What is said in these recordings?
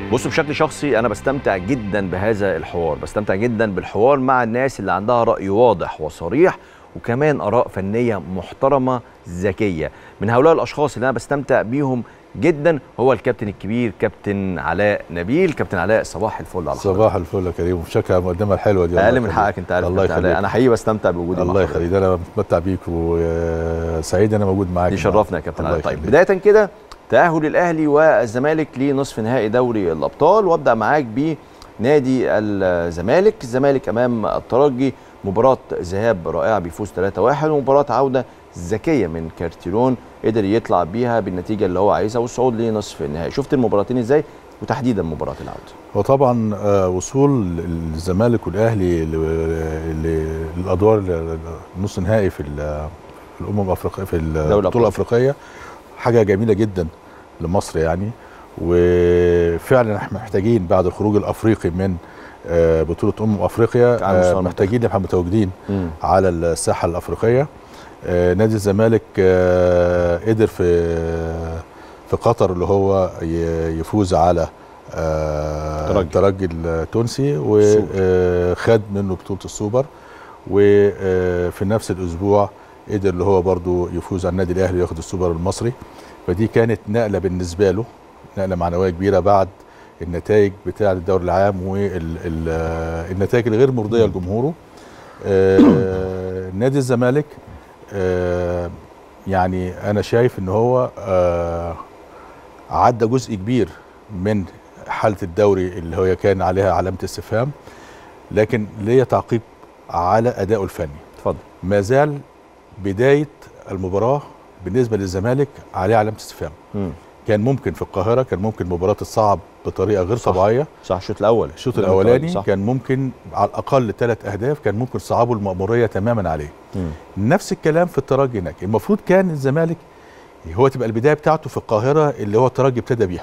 بصوا بشكل شخصي انا بستمتع جدا بهذا الحوار بستمتع جدا بالحوار مع الناس اللي عندها راي واضح وصريح وكمان اراء فنيه محترمه ذكيه من هؤلاء الاشخاص اللي انا بستمتع بيهم جدا هو الكابتن الكبير كابتن علاء نبيل كابتن علاء صباح الفل على صباح الفل يا كريم وشكرا على المقدمه الحلوه دي اقل من حقك انت عارف الله كابتن علاء. يخليك انا حقيقي بستمتع بوجودي الله يخليك انا بتمتع بيك وسعيد انا موجود معاك يشرفنا يا كابتن الله علاء طيب يخليك. بدايه كده تاهل الاهلي والزمالك لنصف نهائي دوري الابطال وابدا معاك بنادي الزمالك الزمالك امام الترجي مباراه ذهاب رائعه بيفوز 3-1 ومباراه عوده ذكيه من كارتيرون قدر يطلع بيها بالنتيجه اللي هو عايزها والصعود لنصف النهائي شفت المباراتين ازاي وتحديدا مباراه العوده هو طبعا آه، وصول الزمالك والاهلي ل- ل- للادوار نص نهائي في ال- في الامم الافريقيه في الأبطال. البطوله الافريقيه حاجه جميله جدا لمصر يعني وفعلا احنا محتاجين بعد الخروج الافريقي من آه، بطوله امم افريقيا على مستوى آه، محتاجين نبقى متواجدين مم. على الساحه الافريقيه آه، نادي الزمالك آه، قدر في في قطر اللي هو ي- يفوز على آه، ترجي. الترجي التونسي السوبر. وخد منه بطوله السوبر وفي نفس الاسبوع قدر اللي هو برضو يفوز على النادي الاهلي وياخد السوبر المصري فدي كانت نقله بالنسبه له نقله معنويه كبيره بعد النتائج بتاعه الدوري العام والنتائج الغير مرضيه لجمهوره آه، نادي الزمالك آه، يعني انا شايف ان هو آه، عدى جزء كبير من حاله الدوري اللي هو كان عليها علامه استفهام لكن ليا تعقيب على ادائه الفني اتفضل ما زال بدايه المباراه بالنسبه للزمالك عليه علامه استفهام مم. كان ممكن في القاهره كان ممكن المباراه تتصعب بطريقه غير صح. طبيعيه صح الشوط الاول الشوط قدام الاولاني الترجي، صح. كان ممكن على الاقل ثلاث اهداف كان ممكن صعبوا المأموريه تماما عليه مم. نفس الكلام في الترجي هناك المفروض كان الزمالك هو تبقى البدايه بتاعته في القاهره اللي هو الترجي ابتدى بيها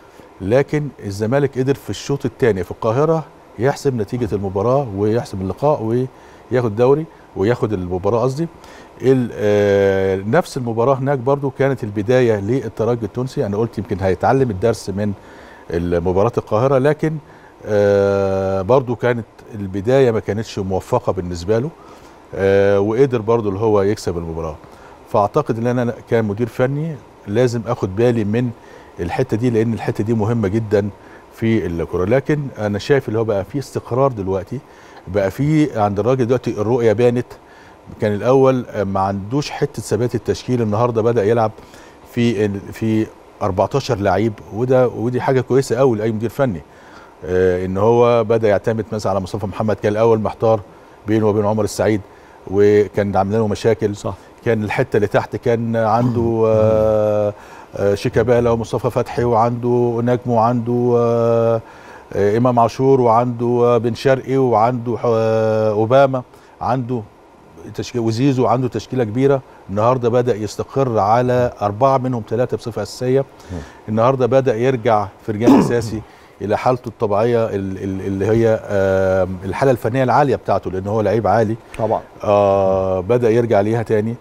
لكن الزمالك قدر في الشوط الثاني في القاهره يحسم نتيجه المباراه ويحسم اللقاء وياخد الدوري وياخد المباراه قصدي ال- آه، نفس المباراه هناك برضو كانت البدايه للترجي التونسي انا قلت يمكن هيتعلم الدرس من مباراه القاهره لكن آه، برضو كانت البدايه ما كانتش موفقه بالنسبه له آه، وقدر برضو اللي هو يكسب المباراه فاعتقد ان انا كمدير فني لازم اخد بالي من الحته دي لان الحته دي مهمه جدا في الكره لكن انا شايف اللي هو بقى في استقرار دلوقتي بقى في عند الراجل دلوقتي الرؤيه بانت كان الاول ما عندوش حته ثبات التشكيل النهارده بدا يلعب في في 14 لعيب وده ودي حاجه كويسه قوي لاي مدير فني آه، ان هو بدا يعتمد مثلا على مصطفى محمد كان الاول محتار بينه وبين عمر السعيد وكان عاملين له مشاكل صح كان الحته اللي تحت كان عنده آه، آه، شيكابالا ومصطفى فتحي وعنده نجم وعنده آه، آه، امام عاشور وعنده آه، بن شرقي وعنده آه، اوباما عنده تشكيل وزيزو عنده تشكيله كبيره النهارده بدا يستقر على اربعه منهم ثلاثه بصفه اساسيه النهارده بدا يرجع فرجان اساسي الى حالته الطبيعيه ال- ال- اللي هي آه، الحاله الفنيه العاليه بتاعته لان هو لعيب عالي طبعا آه بدا يرجع ليها تاني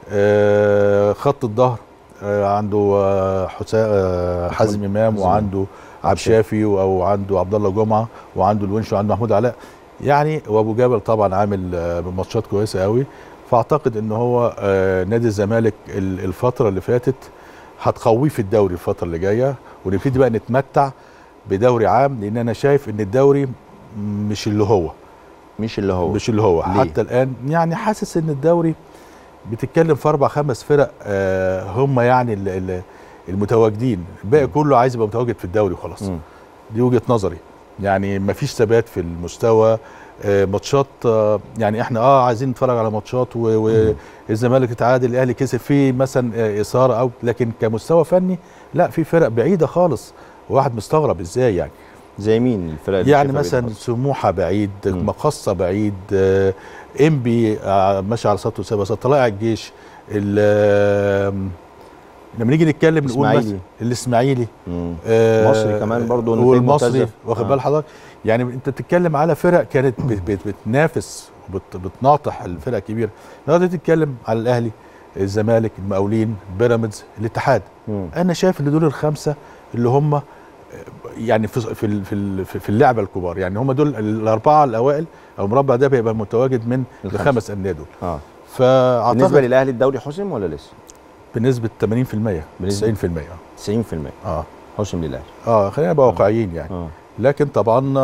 آه خط الظهر آه عنده آه حسام آه حازم امام حازم وعنده عبد الشافي او عنده عبد الله جمعه وعنده الونش وعنده محمود علاء يعني وابو جبل طبعا عامل آه ماتشات كويسه قوي فاعتقد ان هو آه نادي الزمالك ال- الفتره اللي فاتت هتقويه في الدوري الفتره اللي جايه ونبتدي بقى نتمتع بدوري عام لان انا شايف ان الدوري مش اللي هو مش اللي هو مش اللي هو ليه؟ حتى الان يعني حاسس ان الدوري بتتكلم في اربع خمس فرق آه هم يعني ال- ال- المتواجدين الباقي كله عايز يبقى متواجد في الدوري خلاص مم. دي وجهه نظري يعني مفيش ثبات في المستوى آه ماتشات آه يعني احنا اه عايزين نتفرج على ماتشات و- والزمالك اتعادل الاهلي كسب في مثلا آه اثاره او لكن كمستوى فني لا في فرق بعيده خالص واحد مستغرب ازاي يعني زي مين الفرق اللي يعني شايفها مثلا بعيد سموحه بعيد مم. مقصه بعيد آه، انبي آه، ماشي على سطو سبا طلائع الجيش ال- آم، لما نيجي نتكلم نقول الإسماعيلي. مثلا الاسماعيلي مم. آه، مصري كمان برضو نتائج والمصري ممتازة. واخد آه. بال حضرتك يعني انت بتتكلم على فرق كانت بت- بت- بتنافس وبتناطح الفرق الكبيره النهارده تتكلم على الاهلي الزمالك المقاولين بيراميدز الاتحاد مم. انا شايف ان دول الخمسه اللي هم يعني في في ال- في ال- في اللعبه الكبار يعني هم دول الاربعه الاوائل او المربع ده بيبقى متواجد من الخمسة. الخمس انديه دول اه فاعتقد بالنسبه للاهلي الدوري حسم ولا لسه؟ بنسبه 80% بنسبة 90% 90% اه حسم للاهلي اه خلينا نبقى واقعيين يعني اه لكن طبعا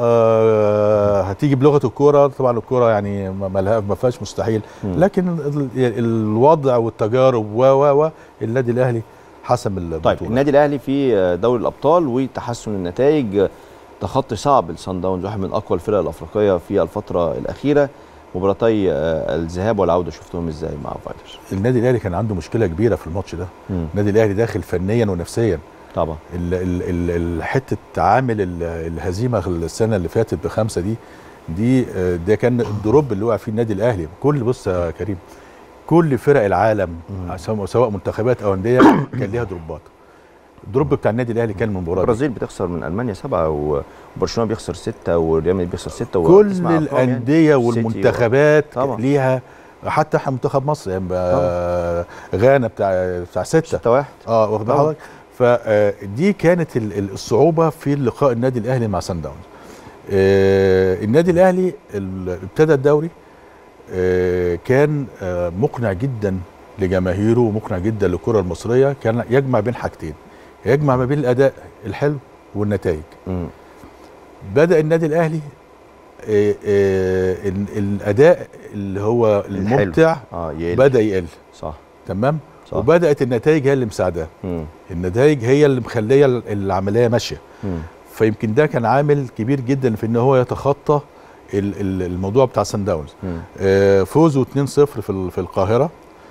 آه هتيجي بلغه الكوره طبعا الكوره يعني ما ما لها- ما فيهاش مستحيل مم. لكن ال- الوضع والتجارب و و و النادي الاهلي حسم البطوله طيب النادي الاهلي في دوري الابطال وتحسن النتائج تخطي صعب لصن داونز واحد من اقوى الفرق الافريقيه في الفتره الاخيره مباراتي آه، الذهاب والعوده شفتهم ازاي مع فايترز النادي الاهلي كان عنده مشكله كبيره في الماتش ده النادي الاهلي داخل فنيا ونفسيا طبعا ال- ال- ال- ال- حته عامل ال- الهزيمه السنه اللي فاتت بخمسه دي دي آه، ده كان الدروب اللي وقع فيه النادي الاهلي كل بص يا كريم كل فرق العالم سواء سواء منتخبات او انديه كان ليها دروبات الدروب بتاع النادي الاهلي كان من المباراه دي. البرازيل بتخسر من المانيا سبعه و- وبرشلونه بيخسر سته وريال مدريد بيخسر سته كل وتسمع أرقام يعني. الانديه سيتي والمنتخبات طبعا. ليها حتى احنا منتخب مصر يعني بقى غانا بتاع بتاع سته سته واحد اه واخد طبعا. حضرتك فدي كانت ال- ال- الصعوبه في لقاء النادي الاهلي مع سان داونز آه، النادي الاهلي ال- ابتدى الدوري آه، كان آه، مقنع جدا لجماهيره ومقنع جدا للكره المصريه كان يجمع بين حاجتين يجمع ما بين الاداء الحلو والنتائج مم. بدا النادي الاهلي آه، آه، ال- الاداء اللي هو الحلو. الممتع اه يقل بدا يقل صح تمام صح وبدات النتائج هي اللي مساعداه مم. النتائج هي اللي مخليه ال- العمليه ماشيه مم. فيمكن ده كان عامل كبير جدا في ان هو يتخطى ال- ال- الموضوع بتاع سان داونز مم. آه، فوزه 2-0 في ال- في القاهره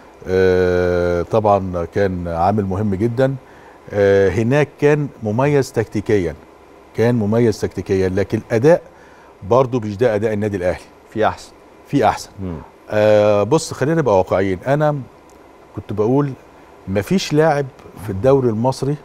آه، طبعا كان عامل مهم جدا آه، هناك كان مميز تكتيكيا كان مميز تكتيكيا لكن الاداء برضه مش ده اداء النادي الاهلي في احسن في احسن مم. آه بص خلينا نبقى واقعيين انا كنت بقول مفيش لاعب في الدوري المصري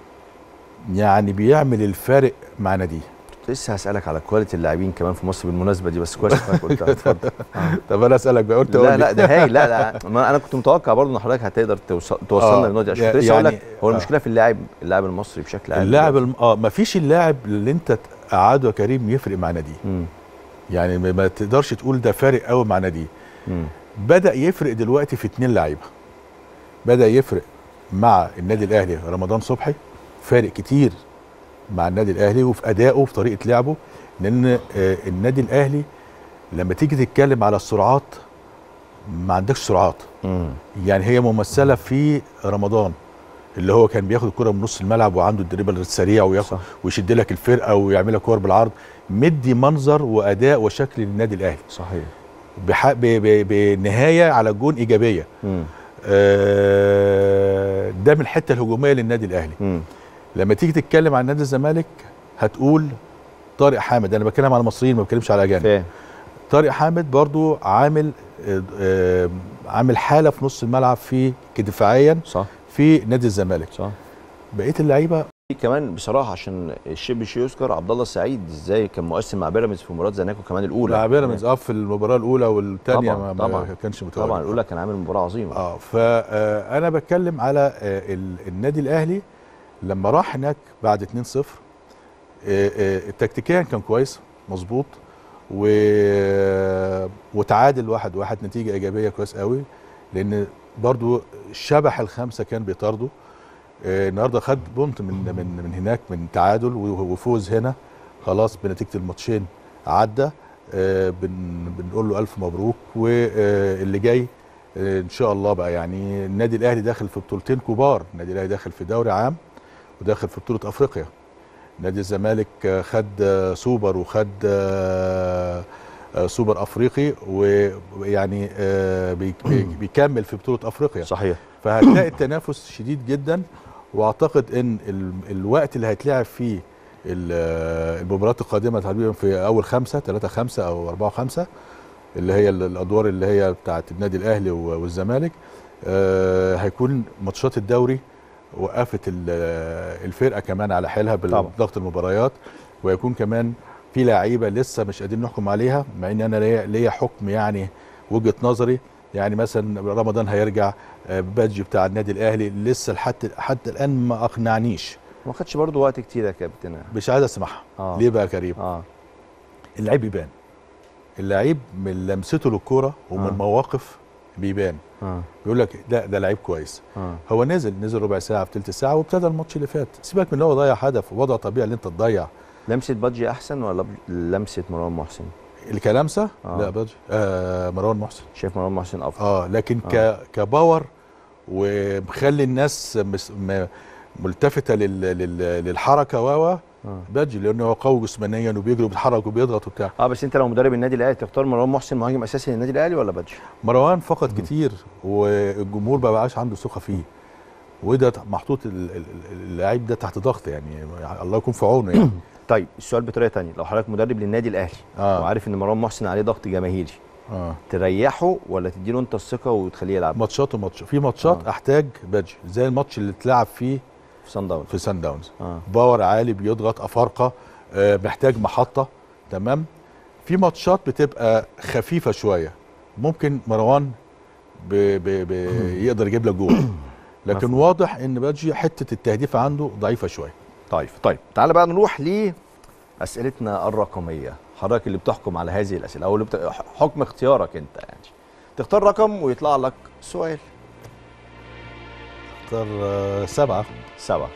يعني بيعمل الفارق مع ناديه كنت لسه هسالك على كواليتي اللاعبين كمان في مصر بالمناسبه دي بس كويس انك قلتها اتفضل طب انا اسالك بقى قلت لا لا ده هاي لا لا ما انا كنت متوقع برضه ان حضرتك هتقدر توصل توصلنا آه، للنقطه دي عشان يع- كنت لسه اقول يعني- لك هو آه. المشكله في اللاعب اللاعب المصري بشكل عام اللاعب دلوقتي. الم... اه مفيش اللاعب اللي انت تقعده يا كريم يفرق مع ناديه مم. يعني ما- ما تقدرش تقول ده فارق قوي مع ناديه مم. بدا يفرق دلوقتي في اتنين لعيبه بدا يفرق مع النادي الاهلي رمضان صبحي فارق كتير مع النادي الاهلي وفي ادائه وفي طريقه لعبه لان آه، النادي الاهلي لما تيجي تتكلم على السرعات ما عندكش سرعات مم. يعني هي ممثله في رمضان اللي هو كان بياخد الكره من نص الملعب وعنده الدريبل السريع وياخد صح. ويشد لك الفرقه ويعمل لك كور بالعرض مدي منظر واداء وشكل للنادي الاهلي صحيح بح... ب... ب... بنهايه على جون ايجابيه مم. آه، ده من الحته الهجوميه للنادي الاهلي مم. لما تيجي تتكلم عن نادي الزمالك هتقول طارق حامد انا بتكلم على المصريين ما بتكلمش على اجانب فاهم طارق حامد برضو عامل آه، آه، عامل حاله في نص الملعب في كدفاعيا صح في نادي الزمالك صح بقيه اللعيبه في كمان بصراحه عشان الشيء شيء يذكر عبد الله السعيد ازاي كان مؤثر مع بيراميدز في مباراه زناكو كمان الاولى مع بيراميدز اه في المباراه الاولى والثانيه طبعاً، ما, ما طبعاً. كانش متواجد طبعا الاولى كان عامل مباراه عظيمه اه فانا بتكلم على آه، ال- النادي الاهلي لما راح هناك بعد 2-0 آه، آه، تكتيكيا كان كويس مظبوط و... وتعادل واحد واحد نتيجه ايجابيه كويس قوي لان برضو شبح الخمسه كان بيطارده آه، النهارده خد بونت من من من هناك من تعادل و- وفوز هنا خلاص بنتيجه الماتشين عدى آه، بن بنقول له الف مبروك واللي جاي آه، ان شاء الله بقى يعني النادي الاهلي داخل في بطولتين كبار النادي الاهلي داخل في دوري عام وداخل في بطوله افريقيا نادي الزمالك آه، خد آه، سوبر وخد آه، آه، سوبر افريقي ويعني آه، بي- بي- بيكمل في بطوله افريقيا صحيح فهتلاقي التنافس شديد جدا واعتقد ان ال- الوقت اللي هيتلعب فيه ال- المباريات القادمه تقريبا في اول خمسه ثلاثه خمسه او اربعه خمسه اللي هي ال- الادوار اللي هي بتاعت النادي الاهلي و- والزمالك آه، هيكون ماتشات الدوري وقفت ال- الفرقه كمان على حيلها طبعا. بضغط المباريات ويكون كمان في لعيبه لسه مش قادرين نحكم عليها مع ان انا ليا ليا حكم يعني وجهه نظري يعني مثلا رمضان هيرجع آه، بادج بتاع النادي الاهلي لسه لحد حتى الان ما اقنعنيش ما خدش برضو وقت كتير يا كابتن مش عايز اسمعها آه. ليه بقى يا كريم اه اللعيب يبان اللعيب من لمسته للكوره ومن آه. مواقف بيبان اه بيقول لك ده ده لعيب كويس اه هو نزل نزل ربع ساعه في ثلث ساعه وابتدى الماتش اللي فات سيبك من ان هو ضيع هدف ووضع طبيعي اللي انت تضيع لمسه بادجي احسن ولا ب- لمسه مروان محسن الكلامسه آه. لا بدري آه مروان محسن شايف مروان محسن افضل اه لكن ك آه. كباور ومخلي الناس مس م ملتفته لل لل للحركه و اه بادجي لانه هو قوي جسمانيا وبيجري وبيتحرك وبيضغط وبتاع اه بس انت لو مدرب النادي الاهلي تختار مروان محسن مهاجم اساسي للنادي الاهلي ولا بادجي؟ مروان فقد كتير والجمهور ما بقاش عنده ثقه فيه وده محطوط ال- ال- ال- اللاعب ده تحت ضغط يعني الله يكون في عونه يعني طيب السؤال بطريقه تانية لو حضرتك مدرب للنادي الاهلي اه وعارف ان مروان محسن عليه ضغط جماهيري اه تريحه ولا تديله انت الثقه وتخليه يلعب ماتشات وماتش في ماتشات آه. احتاج بادجي زي الماتش اللي اتلعب فيه في سان داونز في سان داونز اه باور عالي بيضغط افارقه آه، محتاج محطه تمام في ماتشات بتبقى خفيفه شويه ممكن مروان ب ب ب يقدر يجيب لك جول لكن مفهوم. واضح ان بادجي حته التهديف عنده ضعيفه شويه طيب طيب تعالى بقى نروح لاسئلتنا الرقميه حضرتك اللي بتحكم على هذه الاسئله او اللي بت... حكم اختيارك انت يعني تختار رقم ويطلع لك سؤال اختار آه، سبعه سبعة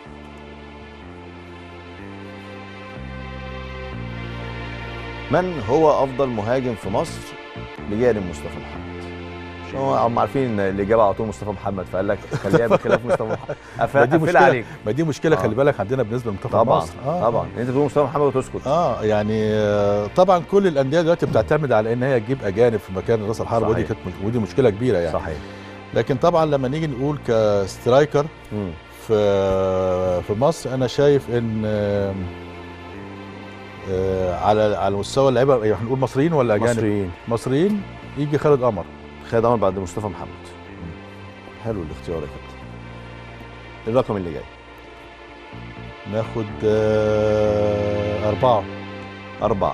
من هو افضل مهاجم في مصر بجانب مصطفى محمد عشان هو هم عارفين ان الاجابه على طول مصطفى محمد فقال لك خليها بخلاف مصطفى محمد ما دي أقفل مشكله عليك ما دي مشكله آه. خلي بالك عندنا بالنسبه لمنتخب طبعا مصر آه. طبعا انت تقول مصطفى محمد وتسكت اه يعني آه، طبعا كل الانديه دلوقتي بتعتمد على ان هي تجيب اجانب في مكان راس الحرب ودي صحيح. كانت ودي مشكله كبيره يعني صحيح لكن طبعا لما نيجي نقول كسترايكر مم. في في مصر انا شايف ان آه، آه، على على مستوى اللعيبه يعني هنقول مصريين ولا اجانب مصريين مصريين يجي خالد قمر خالد عمر بعد مصطفى محمد حلو الاختيار يا كابتن الرقم اللي جاي ناخد آه، اربعه أربعة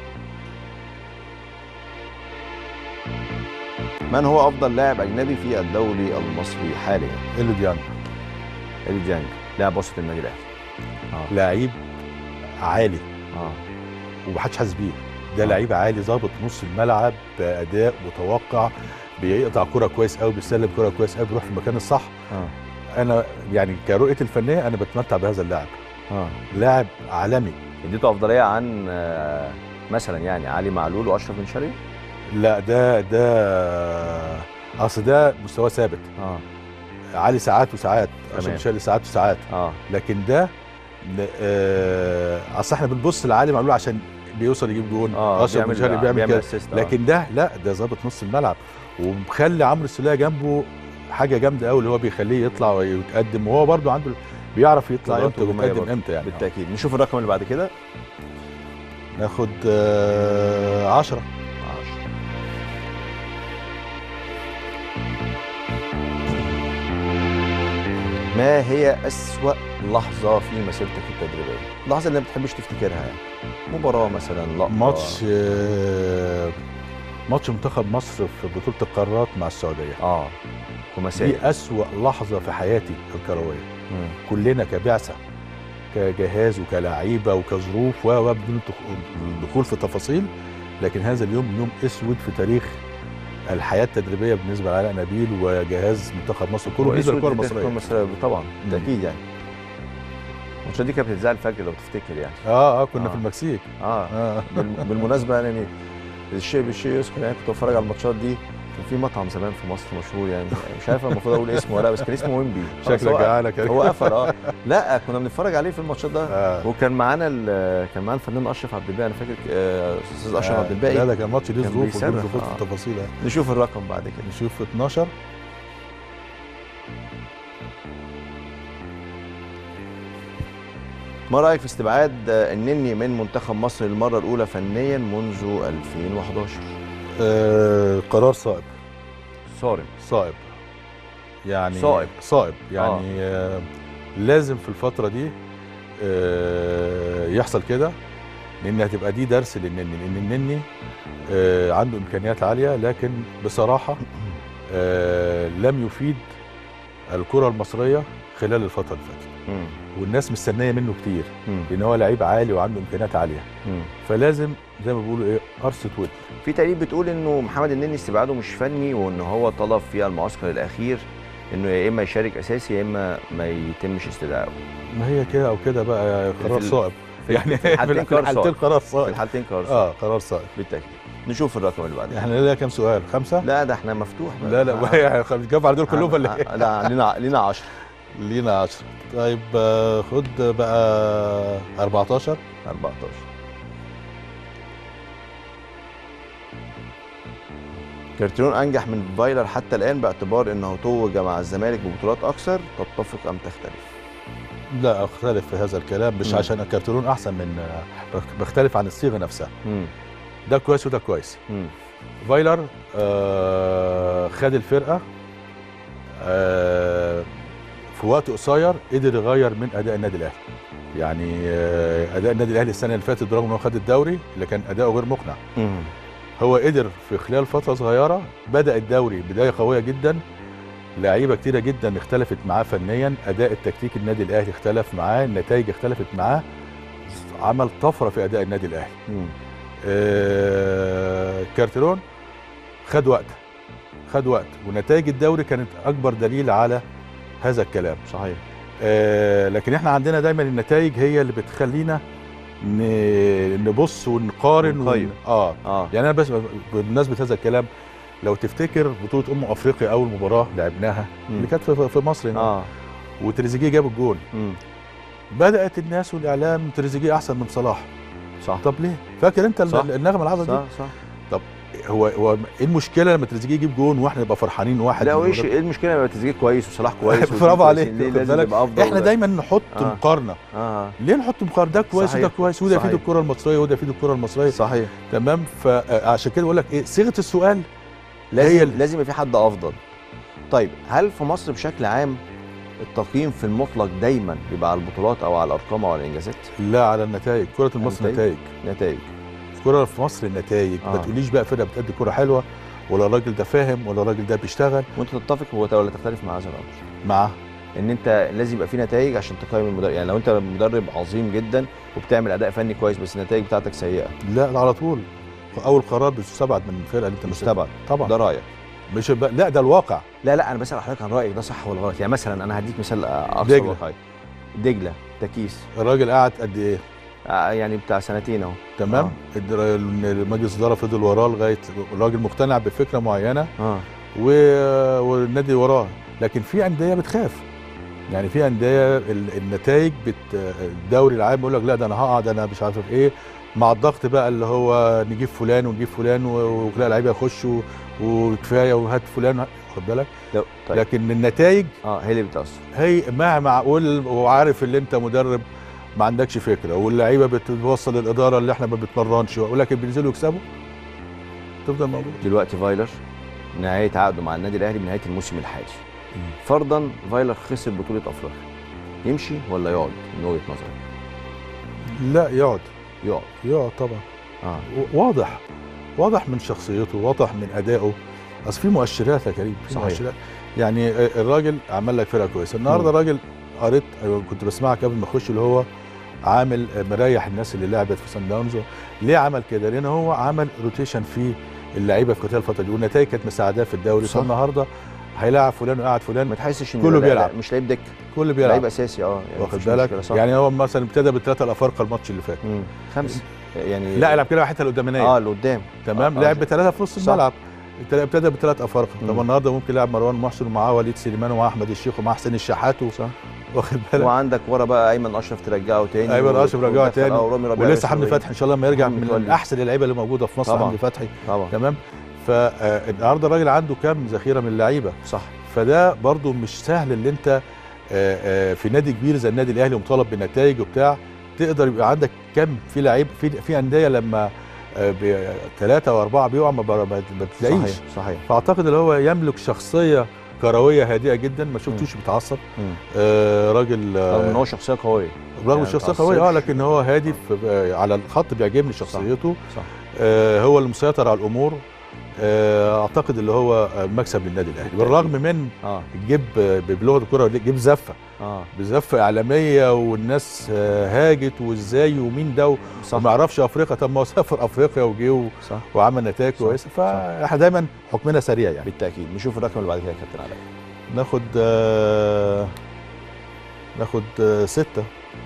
من هو أفضل لاعب أجنبي في الدوري المصري حاليا؟ إلو ديانج إلي ديانج لاعب وسط النادي الأهلي. آه. لعيب عالي آه. ومحدش حاسس بيه ده آه. لعيب عالي ظابط نص الملعب باداء متوقع بيقطع كرة كويس قوي بيستلم كرة كويس قوي بيروح في المكان الصح آه. انا يعني كرؤيه الفنيه انا بتمتع بهذا اللاعب آه. لاعب عالمي اديته أفضلية عن آه، مثلا يعني علي معلول وأشرف بن شرقي؟ لا ده ده اصل ده مستواه ثابت آه. عالي ساعات وساعات تمام. عشان شاري ساعات وساعات آه. لكن ده ن- آه، اصل احنا بنبص لعلي معلول عشان بيوصل يجيب جون آه. اشرف بن شرقي بيعمل كده assist، آه. لكن ده لا ده ظابط نص الملعب ومخلي عمرو السوليه جنبه حاجه جامده قوي اللي هو بيخليه يطلع ويتقدم وهو برده عنده بيعرف يطلع قدرات امتى هجومية ويتقدم برضه. امتى يعني بالتأكيد نشوف الرقم اللي بعد كده آه. ناخد 10 10 ما هي أسوأ لحظة في مسيرتك التدريبية؟ اللحظة اللي ما بتحبش تفتكرها يعني مباراة مثلا لقطة ماتش آه، ماتش منتخب مصر في بطوله القارات مع السعوديه اه خماسية دي اسوا لحظه في حياتي الكرويه مم. كلنا كبعثه كجهاز وكلاعيبه وكظروف و و بدون الدخ- الدخول في تفاصيل لكن هذا اليوم يوم اسود في تاريخ الحياه التدريبيه بالنسبه لعلاء نبيل وجهاز منتخب مصر كله بالنسبه للكره الكرة المصريه المصرية طبعا بالتأكيد يعني الماتشات دي كانت بتتذاع الفجر لو تفتكر يعني اه اه كنا آه. في المكسيك اه اه بال- بالمناسبة يعني الشيء بالشيء يذكر يعني كنت بتفرج على الماتشات دي كان في مطعم زمان في مصر مشهور يعني مش عارف المفروض اقول اسمه ولا لا بس كان اسمه ويمبي خلاص شكلك هو- جعانك هو قفل اه لا كنا بنتفرج عليه في الماتشات ده آه. وكان معانا ال- كان معانا الفنان اشرف عبد الباقي انا فاكر آه، استاذ اشرف آه. عبد الباقي لا ده كان ماتش ليه كان ظروف وبدون بيصرخ، دخول آه. في التفاصيل آه. نشوف الرقم بعد كده نشوف 12 ما رايك في استبعاد آه، النني من منتخب مصر للمره الاولى فنيا منذ 2011 آه قرار صائب صارم صائب يعني صائب. صائب يعني آه. لازم في الفترة دي آه يحصل كده لان هتبقى دي درس للنني لان النني آه عنده امكانيات عالية لكن بصراحة آه لم يفيد الكره المصريه خلال الفتره اللي فاتت مم. والناس مستنيه منه كتير مم. لان هو لعيب عالي وعنده امكانيات عاليه مم. فلازم زي ما بيقولوا ايه قرصه ود في تقرير بتقول انه محمد النني استبعاده مش فني وان هو طلب في المعسكر الاخير انه يا اما يشارك اساسي يا اما ما يتمش استدعائه ما هي كده او كده بقى قرار في ال- صائب في- يعني في الحالتين في الحالتين صائب. قرار في صائب الحالتين قرار اه قرار صائب بالتاكيد نشوف الرقم اللي بعده احنا لنا كام سؤال خمسه لا ده احنا مفتوح بقى. لا لا آه. ما جاب على دول كلهم ولا ايه آه، لا لينا لينا 10 لينا 10 طيب آه، خد بقى 14 14 كارتيرون انجح من فايلر حتى الان باعتبار انه توج مع الزمالك ببطولات اكثر تتفق ام تختلف؟ لا اختلف في هذا الكلام مش مم. عشان كارترون احسن من آه، بختلف عن الصيغه نفسها مم. ده كويس وده كويس مم. فايلر آه خد الفرقه آه في وقت قصير قدر يغير من اداء النادي الاهلي يعني آه اداء النادي الاهلي السنه اللي فاتت برغم ان هو خد الدوري اللي كان اداؤه غير مقنع مم. هو قدر في خلال فتره صغيره بدا الدوري بدايه قويه جدا لعيبه كتيره جدا اختلفت معاه فنيا اداء التكتيك النادي الاهلي اختلف معاه النتائج اختلفت معاه عمل طفره في اداء النادي الاهلي مم. آه، كارتيرون خد وقت خد وقت ونتائج الدوري كانت اكبر دليل على هذا الكلام صحيح آه، لكن احنا عندنا دايما النتائج هي اللي بتخلينا ن- نبص ونقارن ونقيم. ون... اه اه يعني انا بس بمناسبه هذا الكلام لو تفتكر بطوله امم افريقيا اول مباراه لعبناها مم. اللي كانت في في مصر هنا اه وتريزيجيه جاب الجول مم. بدات الناس والاعلام تريزيجيه احسن من صلاح صح طب ليه فاكر انت صح. النغمه العظمه دي صح صح هو هو ايه المشكله لما تريزيجيه يجيب جون واحنا نبقى فرحانين واحد لا من وايش الولاد؟ ايه المشكله لما تسجيل كويس وصلاح كويس برافو عليك ليه واخد لازم بالك؟ يبقى افضل احنا دايما نحط آه. مقارنه اه ليه نحط مقارنه ده كويس صحيح. وده كويس وده يفيد صحيح. الكره المصريه وده يفيد الكره المصريه صحيح تمام فعشان كده بقول لك ايه صيغه السؤال لازم هي هي ال- لازم يبقى في حد افضل طيب هل في مصر بشكل عام التقييم في المطلق دايما بيبقى على البطولات او على الارقام او على الانجازات لا على النتائج كره مصر النتائج؟ نتائج نتائج الكره في مصر النتائج آه. ما تقوليش بقى فرقه بتأدي كره حلوه ولا الراجل ده فاهم ولا الراجل ده بيشتغل وانت تتفق هو ولا تختلف مع هذا الامر معاه ان انت لازم يبقى في نتائج عشان تقيم المدرب يعني لو انت مدرب عظيم جدا وبتعمل اداء فني كويس بس النتائج بتاعتك سيئه لا ده على طول اول قرار بتستبعد من الفرقه اللي انت مستبعد مستبعد طبعا ده رايك مش بقى لا ده الواقع لا لا انا بسال حضرتك عن رايك ده صح ولا غلط يعني مثلا انا هديك مثال اكثر دجلة. واقعي دجله تكيس الراجل قعد قد ايه آه، يعني بتاع سنتين اهو تمام الدر- مجلس الاداره فضل وراه لغايه الراجل مقتنع بفكره معينه اه و... والنادي وراه لكن في انديه بتخاف يعني في انديه ال- النتائج بت... الدوري العام يقول لك لا ده انا هقعد انا مش عارف ايه مع الضغط بقى اللي هو نجيب فلان ونجيب فلان و- ولا لعيبه يخشوا وكفايه وهات فلان واخد بالك لو- طيب لكن النتائج اه هي اللي بتاثر هي ما معقول وعارف اللي انت مدرب ما عندكش فكره واللعيبه بتوصل للاداره اللي احنا ما بنتمرنش ولكن بينزلوا يكسبوا تفضل موجود دلوقتي فايلر نهايه عقده مع النادي الاهلي بنهايه الموسم الحالي فرضا فايلر خسر بطوله افريقيا يمشي ولا يقعد من وجهه نظرك لا يقعد يقعد يقعد طبعا اه و- واضح واضح من شخصيته واضح من ادائه اصل في مؤشرات يا كريم في صحيح. مؤشرات يعني الراجل عمل لك فرقه كويسه النهارده مم. الراجل قريت أيوة كنت بسمعك قبل ما اخش اللي هو عامل مريح الناس اللي لعبت في سان داونز ليه عمل كده؟ لان هو عمل روتيشن في اللعيبه في خلال الفتره دي والنتائج كانت مساعداه في الدوري صح. فالنهارده هيلاعب فلان وقعد فلان ما تحسش ان كله لا- لا- بيلعب. مش لعيب دك كل لعيب بيلعب اساسي اه يعني واخد مفيش بالك مشكلة، صح. يعني هو مثلا ابتدى بالثلاثه الافارقه الماتش اللي فات مم. خمسه يعني لا يلعب كده الحته القدامانيه اه اللي قدام تمام آه، لعب آه. بثلاثه في نص صح. الملعب ابتدى- ابتدى بثلاث افارقه مم. طب النهارده ممكن يلعب مروان محسن ومعاه وليد سليمان ومعاه احمد الشيخ ومعاه حسين الشحات و- صح واخد بالك وعندك ورا بقى ايمن اشرف ترجعه تاني ايمن اشرف رجعه ودخل- تاني اه ورامي ربيعه ولسه حمدي شوية. فتحي ان شاء الله لما يرجع محمد من متولي. احسن اللعيبه اللي موجوده في مصر طبعا. حمدي فتحي طبعا تمام فالنهارده الراجل عنده كام ذخيره من اللعيبه صح فده برضو مش سهل اللي انت آه، آه، في نادي كبير زي النادي الاهلي ومطالب بالنتائج وبتاع تقدر يبقى عندك كم في لعيب في في انديه لما ثلاثه واربعه بيقعوا ما ب- ما ما بتلاقيش صحيح صحيح فاعتقد اللي هو يملك شخصيه كرويه هادئه جدا ما شفتوش بيتعصب مم. آه راجل رغم ان آه هو شخصيه قويه رغم يعني الشخصيه متعصبش. قويه اه لكن هو هادي في آه على الخط بيعجبني شخصيته صح آه هو اللي مسيطر على الامور آه، اعتقد اللي هو آه، مكسب للنادي الاهلي بالرغم من اه جيب آه، بلغه الكره جيب زفه اه بزفه اعلاميه والناس آه، هاجت وازاي ومين ده صح وما يعرفش افريقيا طب ما هو سافر افريقيا وجه و- صح وعمل نتائج صح، كويسه صح. فاحنا دايما حكمنا سريع يعني بالتاكيد نشوف الرقم اللي بعد كده يا كابتن علاء ناخد آه، ناخد آه، ستة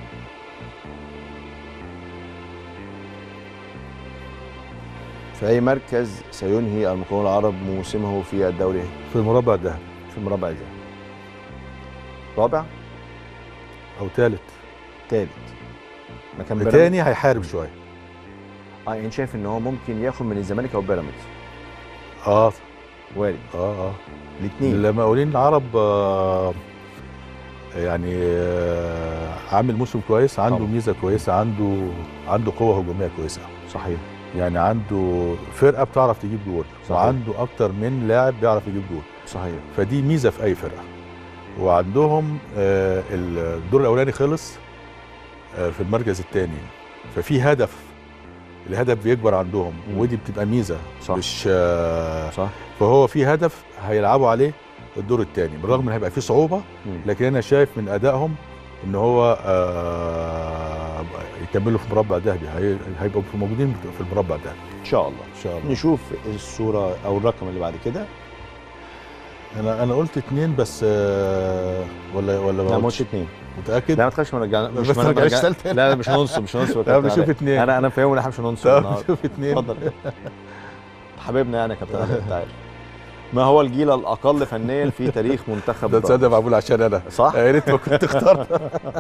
في اي مركز سينهي المقاولون العرب موسمه في الدوري في المربع الذهبي في المربع ده رابع او ثالث ثالث مكان بيراميدز تاني هيحارب شويه اه انت شايف ان هو ممكن ياخد من الزمالك او بيراميدز اه وارد اه اه الاثنين المقاولين العرب آه يعني آه عامل موسم كويس عنده طبعا. ميزه كويسه عنده عنده قوه هجوميه كويسه صحيح يعني عنده فرقه بتعرف تجيب جول صحيح. وعنده اكتر من لاعب بيعرف يجيب جول صحيح فدي ميزه في اي فرقه وعندهم آه الدور الاولاني خلص آه في المركز الثاني ففي هدف الهدف بيكبر عندهم مم. ودي بتبقى ميزه صح. مش آه صح فهو في هدف هيلعبوا عليه الدور الثاني بالرغم ان هيبقى فيه صعوبه مم. لكن انا شايف من ادائهم ان هو آه يكملوا في مربع ذهبي هي- هيبقوا في- موجودين في المربع الذهبي ان شاء الله ان شاء الله نشوف الصوره او الرقم اللي بعد كده انا انا قلت اثنين بس آه ولا ولا لا ما ما قلتش قلتش اثنين متاكد لا ما تخافش ما رجعنا مش بس ما ما رجعش رجع- تالت. لا لا مش هننصب مش هننصب يا لا كابتن بشوف علاء. اثنين انا انا فاهم ان احنا مش هننصب طب النهارده شوف اثنين اتفضل حبيبنا يعني يا كابتن علاء انت عارف ما هو الجيل الاقل فنيا في تاريخ منتخب ده تصدق معمول عشان انا صح؟ يا ريت ما كنت اخترت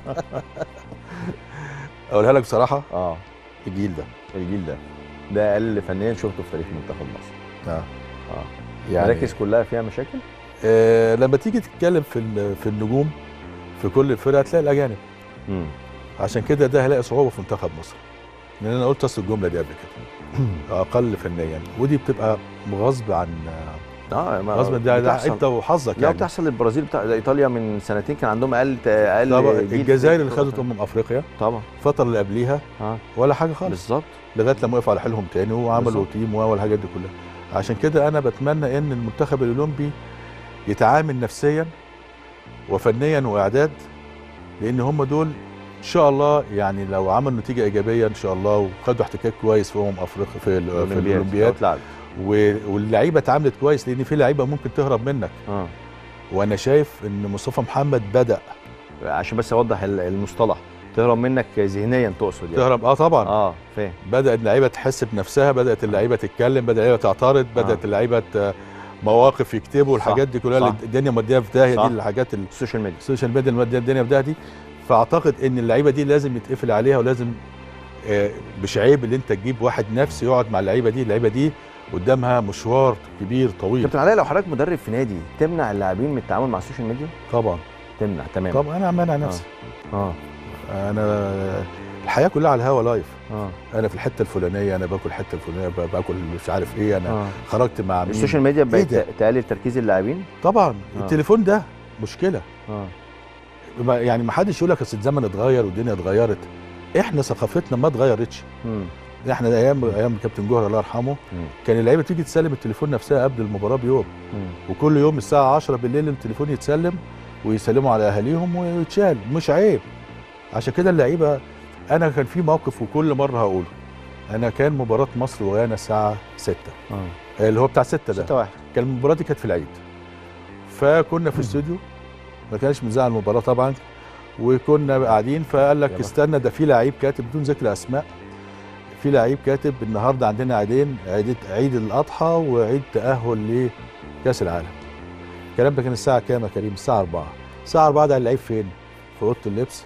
اقولها لك بصراحه اه الجيل ده الجيل ده ده اقل فنيا شفته في تاريخ منتخب مصر اه اه يعني المراكز كلها فيها مشاكل آه لما تيجي تتكلم في ال- في النجوم في كل الفرق هتلاقي الاجانب امم عشان كده ده هيلاقي صعوبه في منتخب مصر لان انا قلت اصل الجمله دي قبل كده اقل فنيا ودي بتبقى غصب عن اه ما غصب ده, ده بتحصل. انت وحظك لا يعني بتحصل البرازيل بتاع ده ايطاليا من سنتين كان عندهم اقل اقل طبعا جيل في الجزائر اللي الكرة. خدت امم افريقيا طبعا الفتره اللي قبليها اه ولا حاجه خالص بالظبط لغايه لما وقفوا على حيلهم تاني وعملوا بالظبط. تيم والحاجات دي كلها عشان كده انا بتمنى ان المنتخب الاولمبي يتعامل نفسيا وفنيا واعداد لان هم دول ان شاء الله يعني لو عملوا نتيجه ايجابيه ان شاء الله وخدوا احتكاك كويس في امم افريقيا في, ال- في الاولمبياد اتلعب و- واللعيبه اتعاملت كويس لان في لعيبه ممكن تهرب منك اه وانا شايف ان مصطفى محمد بدا عشان بس اوضح ال- المصطلح تهرب منك ذهنيا تقصد يعني تهرب اه طبعا اه فاهم بدات اللعيبه تحس بنفسها بدات اللعيبه تتكلم بدات اللعيبه تعترض بدات اللعيبه ت- مواقف يكتبوا الحاجات دي كلها صح. اللي الدنيا موديها في داهيه صح. دي الحاجات ال- السوشيال ميديا السوشيال ميديا اللي موديها الدنيا في داهيه دي فاعتقد ان اللعيبه دي لازم يتقفل عليها ولازم آه، مش عيب اللي انت تجيب واحد نفسي يقعد مع اللعيبه دي اللعيبه دي قدامها مشوار كبير طويل كابتن علاء لو حضرتك مدرب في نادي تمنع اللاعبين من التعامل مع السوشيال ميديا طبعا تمنع تمام طبعا انا مانع نفسي اه انا الحياه كلها على الهوا لايف اه انا في الحته الفلانيه انا باكل الحته الفلانيه ب- باكل مش عارف ايه انا اه خرجت مع مين السوشيال ميديا بقت ده؟ تقلل تركيز اللاعبين طبعا آه. التليفون ده مشكله اه ما- يعني ما حدش يقول لك اصل الزمن اتغير والدنيا اتغيرت احنا ثقافتنا ما اتغيرتش امم احنا ايام ايام كابتن جوهر الله يرحمه مم. كان اللعيبه تيجي تسلم التليفون نفسها قبل المباراه بيوم مم. وكل يوم الساعه 10 بالليل التليفون يتسلم ويسلموا على اهاليهم ويتشال مش عيب عشان كده اللعيبه انا كان في موقف وكل مره هقوله انا كان مباراه مصر وغانا الساعه 6 اه اللي هو بتاع 6 ده 6 1 كان المباراه دي كانت في العيد فكنا في استوديو ما كانش مذاع المباراه طبعا وكنا قاعدين فقال لك يلا. استنى ده في لعيب كاتب بدون ذكر اسماء في لعيب كاتب النهارده عندنا عيدين عيد عيد الاضحى وعيد تاهل لكاس العالم الكلام ده كان الساعه كام يا كريم الساعه 4 الساعه 4 ده اللعيب فين في اوضه اللبس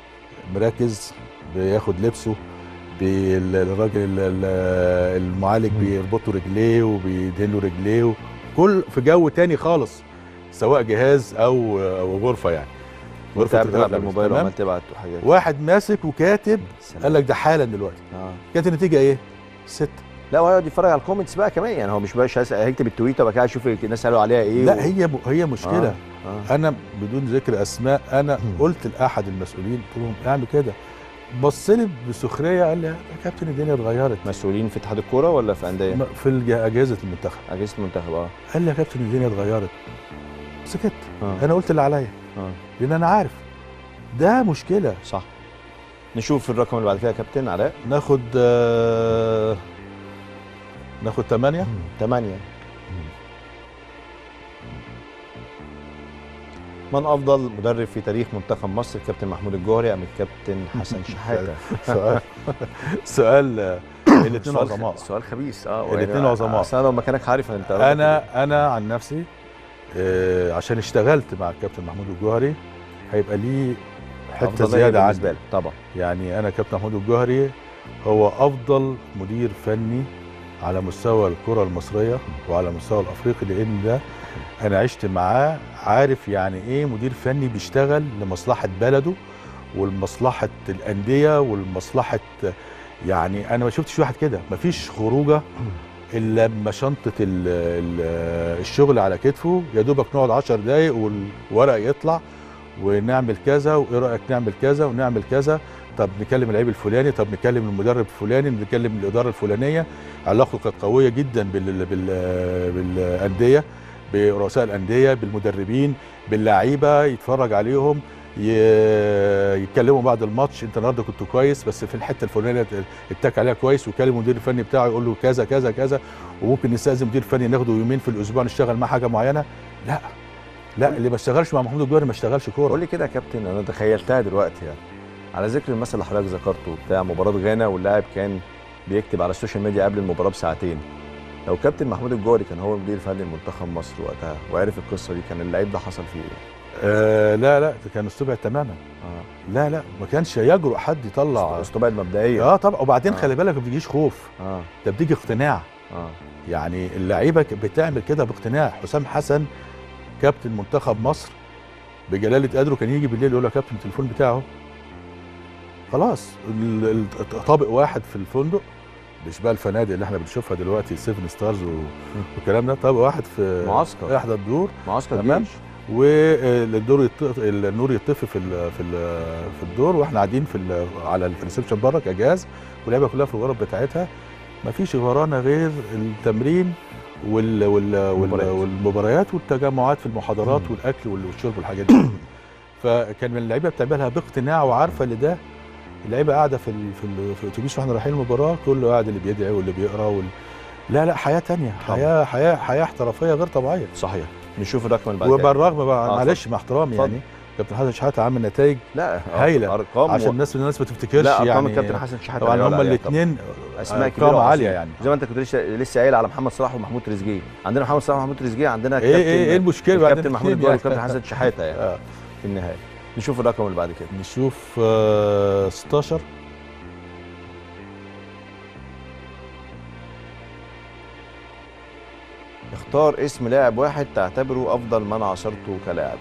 مركز بياخد لبسه بال- الراجل ال- ال- المعالج مم. بيربطه رجليه وبيدهن له رجليه كل في جو تاني خالص سواء جهاز او او غرفه يعني غرفه بتلعب الغرفة، بالموبايل تمام؟ وعمال تبعت وحاجات واحد ماسك وكاتب سلام. قال لك ده حالا دلوقتي اه كانت النتيجه ايه؟ ستة لا وهيقعد يتفرج على الكومنتس بقى كمان يعني هو مش بقى هيس- هيكتب التويته وبعد كده هيشوف الناس قالوا عليها ايه لا و- هي هي مشكله آه. انا بدون ذكر اسماء انا مم. قلت لاحد المسؤولين قلت لهم اعمل كده بص لي بسخريه قال لي يا كابتن الدنيا اتغيرت مسؤولين في اتحاد الكوره ولا في انديه م- في الج- اجهزه المنتخب اجهزه المنتخب اه قال لي يا كابتن الدنيا اتغيرت سكت اه انا قلت اللي عليا اه لان انا عارف ده مشكله صح نشوف الرقم اللي بعد كده يا كابتن علاء ناخد آه، ناخد 8 8 من افضل مدرب في تاريخ منتخب مصر الكابتن محمود الجوهري ام الكابتن حسن شحاته سؤال سؤال آه، الاثنين سؤال عظماء سؤال خبيث اه الاتنين يعني عظماء. أصل انا لو مكانك عارف انت انا انا عن نفسي آه، عشان اشتغلت مع الكابتن محمود الجوهري هيبقى ليه حته أفضلية زياده بالنسبه عني لك طبعا يعني انا كابتن محمود الجوهري هو افضل مدير فني على مستوى الكره المصريه وعلى مستوى الافريقي لان ده انا عشت معاه عارف يعني ايه مدير فني بيشتغل لمصلحه بلده ولمصلحه الانديه ولمصلحه يعني انا ما شفتش واحد كده مفيش خروجه الا لما شنطه ال ال الشغل على كتفه يا دوبك نقعد 10 دقايق والورق يطلع ونعمل كذا وايه رايك نعمل كذا ونعمل كذا طب نكلم اللعيب الفلاني طب نكلم المدرب الفلاني نكلم الاداره الفلانيه علاقته كانت قويه جدا بال بال بالانديه برؤساء الانديه بالمدربين باللعيبه يتفرج عليهم ي- يتكلموا بعد الماتش انت النهارده كنت كويس بس في الحته الفلانيه اتك عليها كويس ويكلم المدير الفني بتاعه يقول له كذا كذا كذا وممكن نستاذن مدير فني ناخده يومين في الاسبوع نشتغل معاه حاجه معينه لا لا اللي ما اشتغلش مع محمود الجوهري ما اشتغلش كوره قول لي كده يا كابتن انا تخيلتها دلوقتي يعني على ذكر المثل اللي حضرتك ذكرته بتاع مباراه غانا واللاعب كان بيكتب على السوشيال ميديا قبل المباراه بساعتين لو كابتن محمود الجوهري كان هو مدير فني لمنتخب مصر وقتها وعرف القصه دي كان اللعيب ده حصل فيه ايه؟ آه لا لا ده كان استبعد تماما اه لا لا ما كانش يجرؤ حد يطلع استبعد مبدئيا اه طبعا وبعدين آه. خلي بالك ما بتجيش خوف اه ده بتيجي اقتناع اه يعني اللعيبه ك- بتعمل كده باقتناع حسام حسن كابتن منتخب مصر بجلاله قدره كان يجي بالليل يقول له يا كابتن التليفون بتاعه خلاص ال- ال- طابق واحد في الفندق مش بقى الفنادق اللي احنا بنشوفها دلوقتي سيفن ستارز و- والكلام ده طابق واحد في معسكر. احدى الدور معسكر تمام. جيش والدور يط... النور يطفي في ال... في ال... في الدور واحنا قاعدين في ال... على الريسبشن بره كجهاز واللعيبه كلها في الغرف بتاعتها ما فيش ورانا غير التمرين وال... وال... وال... المباريات. والمباريات والتجمعات في المحاضرات والاكل وال- والشرب والحاجات دي فكان اللعيبه بتعملها باقتناع وعارفه ان ده اللعيبه قاعده في ال... في, ال... في الاتوبيس واحنا رايحين المباراه كله قاعد اللي بيدعي واللي بيقرا وال... لا لا حياه تانية حياه حياه حياه احترافيه غير طبيعيه صحيح نشوف الرقم اللي بعد كده. وبالرغم بقى آه، معلش مع احترامي اتفضل. يعني كابتن حسن شحاته عامل نتائج لا هايلة. ارقام عشان و... الناس الناس ما تفتكرش لا ارقام يعني الكابتن حسن شحاته طبعا لا يعلى هما عليها طبعاً. الاثنين اسماء كبيره ارقام عاليه وعظيمة. يعني زي ما انت كنت لسه لسه قايل على محمد صلاح ومحمود تريزيجيه عندنا محمد صلاح ومحمود تريزيجيه عندنا ايه ايه ايه المشكله بعد الكابتن محمود الجوهري والكابتن حسن شحاته يعني آه. في النهايه نشوف الرقم اللي بعد كده نشوف آه 16 اختار اسم لاعب واحد تعتبره افضل من عاصرته كلاعب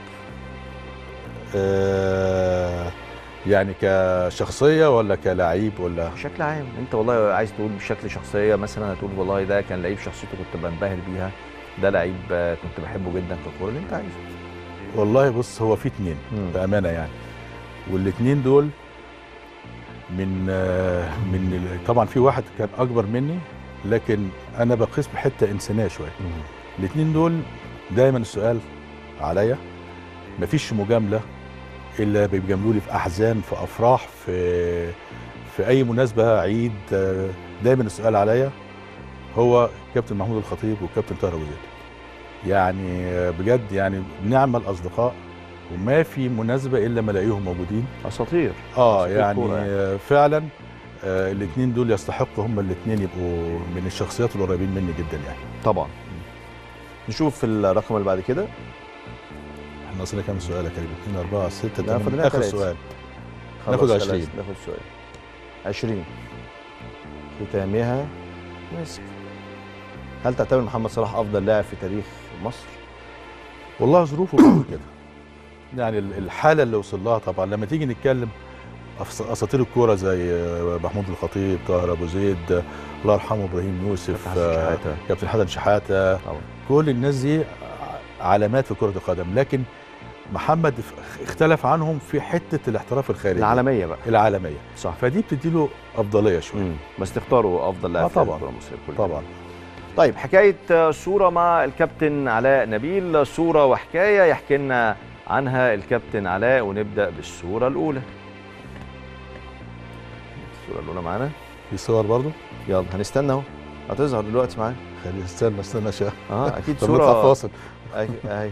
آه يعني كشخصيه ولا كلاعب ولا بشكل عام انت والله عايز تقول بشكل شخصيه مثلا هتقول والله ده كان لعيب شخصيته كنت بنبهر بيها ده لعيب آه، كنت بحبه جدا في الكوره اللي انت عايزه والله بص هو في اتنين مم. بامانه يعني والاتنين دول من آه من ال- طبعا في واحد كان اكبر مني لكن انا بقيس بحته انسانيه شويه الاثنين دول دايما السؤال عليا مفيش مجامله الا بيجاملوا لي في احزان في افراح في في اي مناسبه عيد آه، دايما السؤال عليا هو كابتن محمود الخطيب وكابتن طاهر ابو زيد يعني آه، بجد يعني بنعمل اصدقاء وما في مناسبه الا ما الاقيهم موجودين اساطير اه أساطير يعني كورة يعني. آه، فعلا آه الاثنين دول يستحقوا هم الاثنين يبقوا من الشخصيات القريبين مني جدا يعني طبعا نشوف الرقم اللي بعد كده احنا اصلا كام سؤال يا كريم 2 4 6 لا، 8 فاضل لنا اخر تلاتة. سؤال خلاص ناخد خلاص، 20. ناخد سؤال 20 ختامها مسك هل تعتبر محمد صلاح افضل لاعب في تاريخ مصر؟ والله ظروفه بتقول كده يعني ال- الحاله اللي وصل لها طبعا لما تيجي نتكلم أفس- اساطير الكوره زي آه، محمود الخطيب طاهر ابو زيد آه، الله يرحمه ابراهيم يوسف كابتن حسن آه، شحاتة. كابتن حسن شحاته طبعا كل الناس دي علامات في كره القدم لكن محمد اف- اختلف عنهم في حته الاحتراف الخارجي العالميه بقى العالميه صح فدي بتدي له افضليه شويه مم. بس تختاروا افضل لاعب آه في طبعاً. الكره المصريه كلها طبعا طيب حكايه آه، صوره مع الكابتن علاء نبيل صوره وحكايه يحكي لنا عنها الكابتن علاء ونبدا بالصوره الاولى الصوره الاولى معانا في صور برضه يلا هنستنى اهو هتظهر دلوقتي معانا خلي استنى استنى شويه اه اكيد طب نطلع صوره فاصل اهي اهي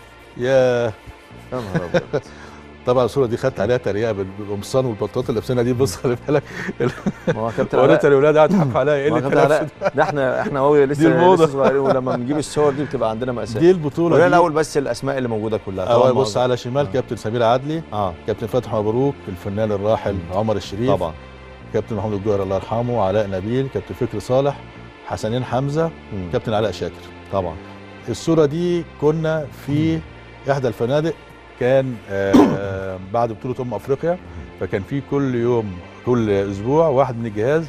يا يا نهار ابيض طبعا الصوره دي خدت عليها تريقه بال- بالقمصان والبطاطا اللي لابسينها دي بص خلي بالك ما هو كابتن وريت علاء الولاد قاعد يضحكوا عليا ايه ما اللي هو كابتن علاء ده احنا احنا هو لسه دي الموضة. لسه صغيرين ولما بنجيب الصور دي بتبقى عندنا مأساة دي البطوله قولنا دي الاول بس الاسماء اللي موجوده كلها اول طبعاً بص معظم- على شمال آه. كابتن سمير عدلي اه كابتن فتحي مبروك الفنان الراحل عمر الشريف طبعا كابتن محمود الجوهر الله يرحمه علاء نبيل كابتن فكري صالح حسنين حمزه مم. كابتن علاء شاكر طبعا الصوره دي كنا في احدى الفنادق كان آه، بعد بطوله امم افريقيا فكان في كل يوم كل اسبوع واحد من الجهاز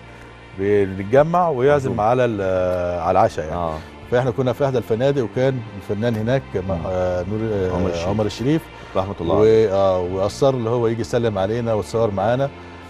بنتجمع ويعزم عزومة. على ال- على العشاء يعني اه فاحنا كنا في احدى الفنادق وكان الفنان هناك مع- آه، نور آه، عمر الشريف. عمر الشريف رحمه الله و... عليه. آه واصر اللي هو يجي يسلم علينا ويتصور معانا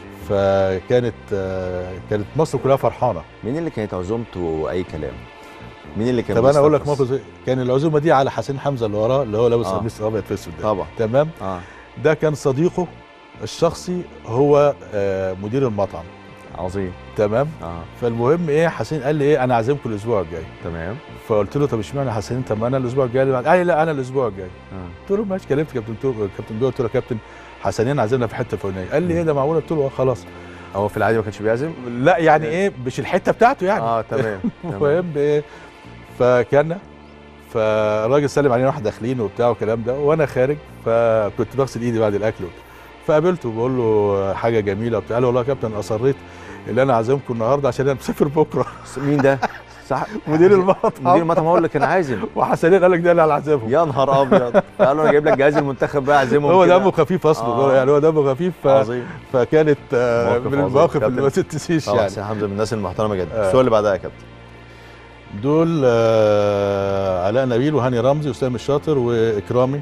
فكانت آه كانت مصر كلها فرحانه مين اللي كانت عزومته اي كلام مين اللي كان طب انا اقول لك بيسترقص؟ موقف كان العزومه دي على حسين حمزه اللي وراه اللي هو لابس آه. قميص ابيض في اسود ده طبعا تمام اه ده كان صديقه الشخصي هو آه مدير المطعم عظيم تمام اه فالمهم ايه حسين قال لي ايه انا عازمكم الاسبوع الجاي تمام فقلت له طب اشمعنى حسين طب ما انا الاسبوع الجاي قال لي لا انا الاسبوع الجاي آه. قلت له ماشي كلمت كابتن تو... كابتن جوه قلت له يا كابتن حسنين عازمنا في حته فلانيه قال لي ايه ده معقول قلت له آه خلاص هو في العادي ما كانش بيعزم لا يعني ايه مش الحته بتاعته يعني اه تمام تمام. المهم ايه فكان فالراجل سلم علينا واحنا داخلين وبتاع والكلام ده وانا خارج فكنت بغسل ايدي بعد الاكل وبتاع. فقابلته بقول له حاجه جميله وبتاع قال له والله يا كابتن اصريت اللي انا عازمكم النهارده عشان انا مسافر بكره مين ده صح مدير المطعم مدير المطعم هو اللي كان عازم وحسنين قال لك ده اللي انا عازمهم يا نهار ابيض قال له انا جايب لك جهاز المنتخب بقى اعزمهم هو كده. دمه خفيف اصله آه. يعني هو دمه خفيف ف... عظيم فكانت آه، موقف من عظيم. المواقف اللي كابتن. ما تتنسيش طبعا يعني حسين حمزه من الناس المحترمه جدا آه. السؤال اللي بعدها يا كابتن دول آه علاء نبيل وهاني رمزي وسام الشاطر واكرامي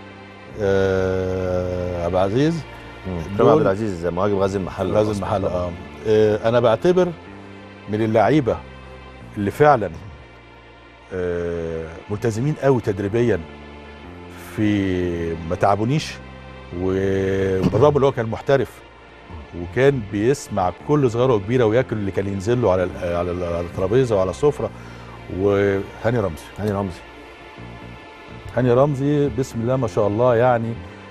آه عبد العزيز كريم دول- عبد العزيز مهاجم غازي المحل غازي المحل آه. آه انا بعتبر من اللعيبه اللي فعلا آه ملتزمين قوي تدريبيا في ما تعبونيش وبالرغم اللي هو كان محترف وكان بيسمع كل صغيره وكبيره وياكل اللي كان ينزل له على ال- على ال- على الترابيزه وعلى السفره وهاني رمزي هاني رمزي هاني رمزي بسم الله ما شاء الله يعني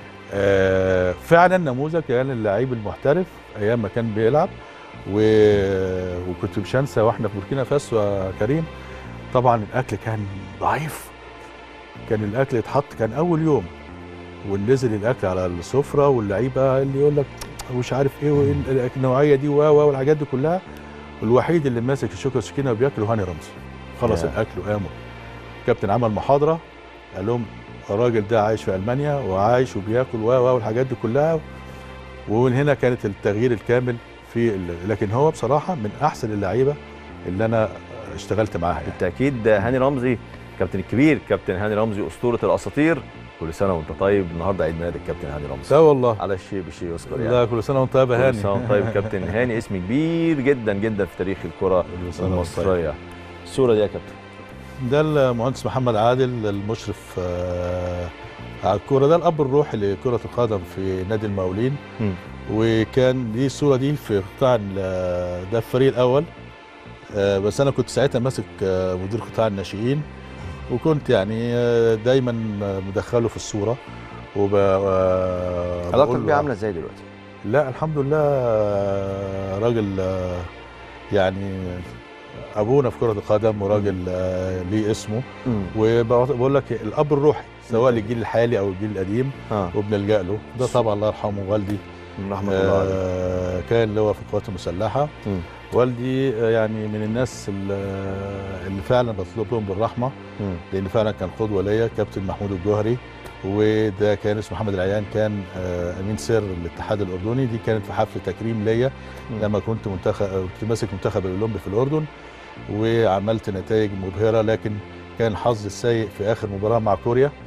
آه فعلا نموذج كان اللعيب المحترف ايام ما كان بيلعب و... وكنت مش هنسى واحنا في بوركينا فاسو يا كريم طبعا الاكل كان ضعيف كان الاكل يتحط كان اول يوم ونزل الاكل على السفره واللعيبه اللي يقول لك مش عارف ايه وايه ال- النوعيه دي و و والحاجات دي كلها الوحيد اللي ماسك الشوكه والسكينه وبياكل هاني رمزي خلص يا. الاكل وقاموا كابتن عمل محاضره قال لهم الراجل ده عايش في المانيا وعايش وبياكل و و والحاجات دي كلها ومن هنا كانت التغيير الكامل في ال- لكن هو بصراحه من احسن اللعيبه اللي انا اشتغلت معاها يعني. بالتاكيد هاني رمزي كابتن الكبير كابتن هاني رمزي اسطوره الاساطير كل سنه وانت طيب النهارده عيد ميلاد الكابتن هاني رمزي لا والله على الشيء بشيء يذكر يعني لا كل سنه وانت طيب يا كل هاني سنه وانت طيب كابتن هاني اسم كبير جدا جدا في تاريخ الكره كل سنة وأنت طيب. المصريه الصوره دي يا كابتن ده المهندس محمد عادل المشرف آه، على الكوره ده الاب الروحي لكره القدم في نادي المقاولين مم. وكان دي الصوره دي في قطاع ال- ده الفريق الاول آه، بس انا كنت ساعتها ماسك آه، مدير قطاع الناشئين وكنت يعني آه، دايما مدخله في الصوره وب آه، علاقتك بقول بيه له- عامله ازاي دلوقتي؟ لا الحمد لله آه، راجل آه، يعني ابونا في كره القدم وراجل آه، ليه اسمه وبقول لك الاب الروحي سواء للجيل الحالي او الجيل القديم اه وبنلجا له ده طبعا الله يرحمه والدي من رحمه الله عليه آه كان اللي هو في القوات المسلحه مم. والدي آه، يعني من الناس اللي اللي فعلا بطلب لهم بالرحمه مم. لان فعلا كان قدوه ليا كابتن محمود الجوهري وده كان اسمه محمد العيان كان آه، امين سر الاتحاد الاردني دي كانت في حفل تكريم ليا مم. لما كنت منتخب كنت ماسك منتخب الاولمبي في الاردن وعملت نتائج مبهره لكن كان حظي السيء في اخر مباراه مع كوريا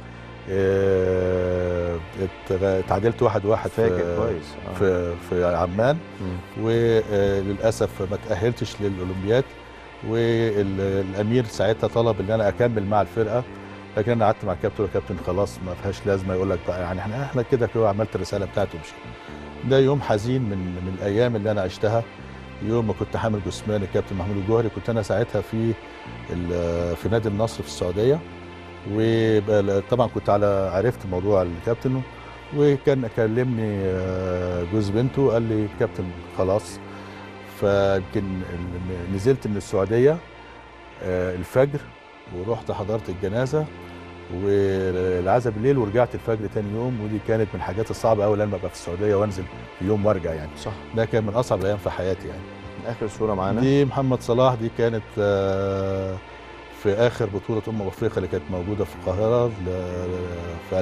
آه، ات- اتعادلت واحد واحد فاكر في كويس آه. في في عمان مم. وللاسف ما تاهلتش للاولمبياد والامير ساعتها طلب ان انا اكمل مع الفرقه لكن انا قعدت مع الكابتن قلت له يا كابتن خلاص ما فيهاش لازمه يقول لك بقى يعني احنا احنا كده كده عملت الرساله بتاعته ومشيت ده يوم حزين من من الايام اللي انا عشتها يوم ما كنت حامل جثمان الكابتن محمود الجوهري كنت انا ساعتها في ال- في نادي النصر في السعوديه وطبعا كنت على عرفت موضوع الكابتن وكان كلمني آه، جوز بنته قال لي كابتن خلاص فيمكن ال- نزلت من السعوديه آه، الفجر ورحت حضرت الجنازه والعزاء بالليل ورجعت الفجر تاني يوم ودي كانت من الحاجات الصعبه قوي لما ابقى في السعوديه وانزل في يوم وارجع يعني صح ده كان من اصعب الايام في حياتي يعني اخر صوره معانا دي محمد صلاح دي كانت آه، في اخر بطوله امم افريقيا اللي كانت موجوده في القاهره ل- في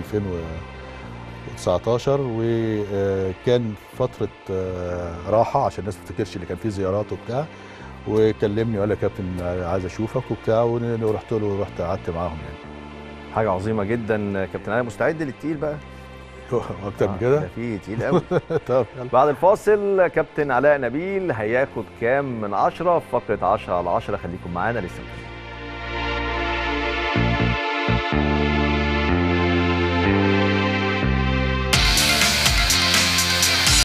2019 وكان فتره آه، راحه عشان الناس ما تفتكرش اللي كان فيه زيارات وبتاع وكلمني وقال لي يا كابتن عايز اشوفك وبتاع ون- ورحت له ورحت قعدت معاهم يعني حاجه عظيمه جدا كابتن علي مستعد للتقيل بقى اكتر من آه، كده ده فيه تقيل قوي طب يلا بعد الفاصل كابتن علاء نبيل هياخد كام من عشرة في فقرة 10 على 10 خليكم معانا لسه مكملين.